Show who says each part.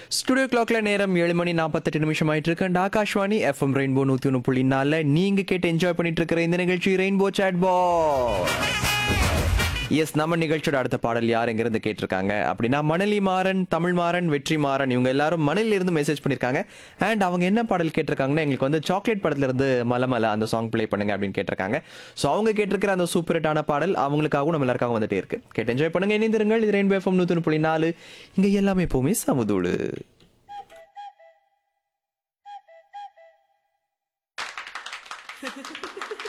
Speaker 1: studio கிளாக்ல நேரம் ஏழு மணி நாற்பத்தெட்டு நிமிஷம் ஆயிட்டு இருக்கு அண்ட் ஆகாஷ்வாணி எஃப்எம் ரெயின்போ நூத்தி ஒன்று புள்ளி நாலுல நீங்க கேட்டு என்ஜாய் பண்ணிட்டு இருக்கிற இந்த நிகழ்ச்சி ரெயின்போ சாட் பா எஸ் நம்ம நிகழ்ச்சியோட அடுத்த பாடல் யார் எங்கிருந்து கேட்டிருக்காங்க அப்படின்னா மணலி மாறன் தமிழ் மாறன் வெற்றி மாறன் இவங்க எல்லாரும் மணலில் இருந்து மெசேஜ் பண்ணிருக்காங்க அண்ட் அவங்க என்ன பாடல் கேட்டிருக்காங்கன்னா எங்களுக்கு வந்து சாக்லேட் படத்துல இருந்து மலமல அந்த சாங் ப்ளே பண்ணுங்க அப்படின்னு கேட்டிருக்காங்க ஸோ அவங்க கேட்டிருக்கிற அந்த சூப்பர் ஹிட்டான பாடல் அவங்களுக்காகவும் நம்ம எல்லாருக்காகவும் வந்துட்டே இருக்கு கேட்டு என்ஜாய் பண்ணுங்க இணைந்திருங்கள் இது ரெயின்போ எஃப்எம் நூத்தி புள்ளி நாலு இங்க எல்லாமே எப்பவுமே சமதூடு